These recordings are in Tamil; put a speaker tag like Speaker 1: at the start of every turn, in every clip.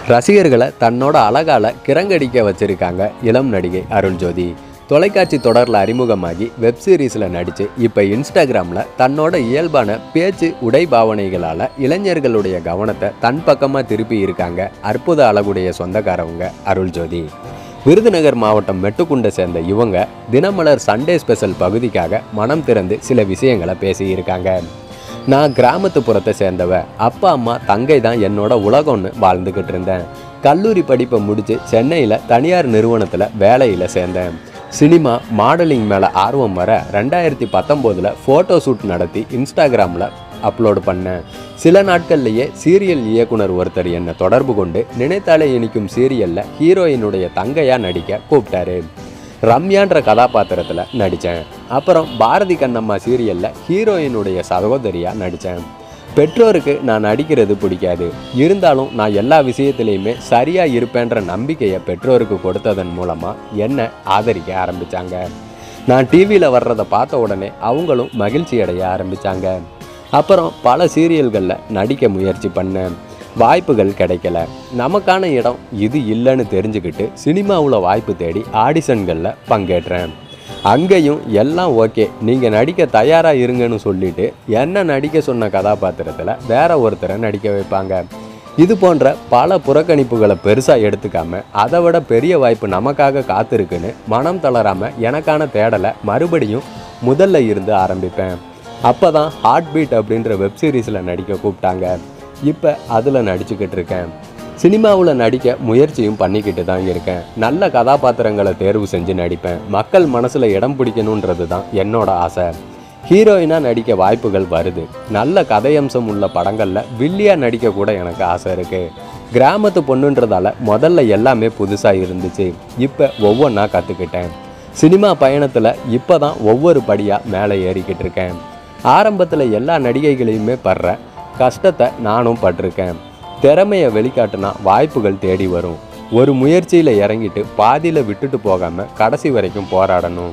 Speaker 1: ரசிகர்களை தன்னோட அழகால கிறங்கடிக்க வச்சிருக்காங்க இளம் நடிகை அருள்ஜோதி தொலைக்காட்சி தொடரில் அறிமுகமாகி வெப் சீரிஸில் நடித்து இப்போ இன்ஸ்டாகிராமில் தன்னோட இயல்பான பேச்சு உடை பாவனைகளால் இளைஞர்களுடைய கவனத்தை தன் பக்கமாக திருப்பி இருக்காங்க அற்புத அழகுடைய சொந்தக்காரவங்க அருள்ஜோதி விருதுநகர் மாவட்டம் மெட்டுக்குண்டை சேர்ந்த இவங்க தினமலர் சண்டே ஸ்பெஷல் பகுதிக்காக மனம் திறந்து சில விஷயங்களை பேசியிருக்காங்க நான் கிராமத்து புறத்தை சேர்ந்தவ அப்பா அம்மா தங்கை தான் என்னோட உலகம்னு வாழ்ந்துக்கிட்டு இருந்தேன் கல்லூரி படிப்பை முடித்து சென்னையில் தனியார் நிறுவனத்தில் வேலையில் சேர்ந்தேன் சினிமா மாடலிங் மேலே ஆர்வம் வர ரெண்டாயிரத்தி பத்தொம்போதில் ஃபோட்டோ ஷூட் நடத்தி இன்ஸ்டாகிராமில் அப்லோடு பண்ணேன் சில நாட்கள்லேயே சீரியல் இயக்குனர் ஒருத்தர் என்னை தொடர்பு கொண்டு நினைத்தாலே இனிக்கும் சீரியலில் ஹீரோயினுடைய தங்கையாக நடிக்க கூப்பிட்டாரு ரம்யான்ற கதாபாத்திரத்தில் நடித்தேன் அப்புறம் பாரதி கண்ணம்மா சீரியலில் ஹீரோயினுடைய சகோதரியாக நடித்தேன் பெற்றோருக்கு நான் நடிக்கிறது பிடிக்காது இருந்தாலும் நான் எல்லா விஷயத்துலையுமே சரியாக இருப்பேன்ற நம்பிக்கையை பெற்றோருக்கு கொடுத்ததன் மூலமாக என்னை ஆதரிக்க ஆரம்பித்தாங்க நான் டிவியில் வர்றதை பார்த்த உடனே அவங்களும் மகிழ்ச்சி அடைய ஆரம்பித்தாங்க அப்புறம் பல சீரியல்களில் நடிக்க முயற்சி பண்ணேன் வாய்ப்புகள் கிடைக்கல நமக்கான இடம் இது இல்லைன்னு தெரிஞ்சுக்கிட்டு சினிமாவில் வாய்ப்பு தேடி ஆடிஷன்களில் பங்கேற்றேன் அங்கேயும் எல்லாம் ஓகே நீங்கள் நடிக்க தயாராக இருங்கன்னு சொல்லிட்டு என்ன நடிக்க சொன்ன கதாபாத்திரத்தில் வேற ஒருத்தரை நடிக்க வைப்பாங்க இது போன்ற பல புறக்கணிப்புகளை பெருசாக எடுத்துக்காம அதை விட பெரிய வாய்ப்பு நமக்காக காத்திருக்குன்னு மனம் தளராமல் எனக்கான தேடலை மறுபடியும் முதல்ல இருந்து ஆரம்பிப்பேன் அப்போ தான் ஹார்ட் பீட் அப்படின்ற வெப் சீரிஸில் நடிக்க கூப்பிட்டாங்க இப்போ அதில் நடிச்சுக்கிட்டு இருக்கேன் சினிமாவில் நடிக்க முயற்சியும் பண்ணிக்கிட்டு தான் இருக்கேன் நல்ல கதாபாத்திரங்களை தேர்வு செஞ்சு நடிப்பேன் மக்கள் மனசில் இடம் பிடிக்கணுன்றது தான் என்னோட ஆசை ஹீரோயினாக நடிக்க வாய்ப்புகள் வருது நல்ல கதையம்சம் உள்ள படங்களில் வில்லியாக நடிக்க கூட எனக்கு ஆசை இருக்குது கிராமத்து பொண்ணுன்றதால முதல்ல எல்லாமே புதுசாக இருந்துச்சு இப்போ ஒவ்வொன்றா கற்றுக்கிட்டேன் சினிமா பயணத்தில் இப்போ தான் ஒவ்வொரு படியாக மேலே ஏறிக்கிட்டு இருக்கேன் ஆரம்பத்தில் எல்லா நடிகைகளையுமே படுற கஷ்டத்தை நானும் பட்டிருக்கேன் திறமையை வெளிக்காட்டுனா வாய்ப்புகள் தேடி வரும் ஒரு முயற்சியில் இறங்கிட்டு பாதியில் விட்டுட்டு போகாமல் கடைசி வரைக்கும் போராடணும்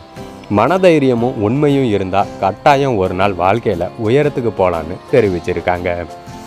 Speaker 1: மனதைரியமும் உண்மையும் இருந்தால் கட்டாயம் ஒரு நாள் வாழ்க்கையில் உயரத்துக்கு போகலான்னு தெரிவிச்சிருக்காங்க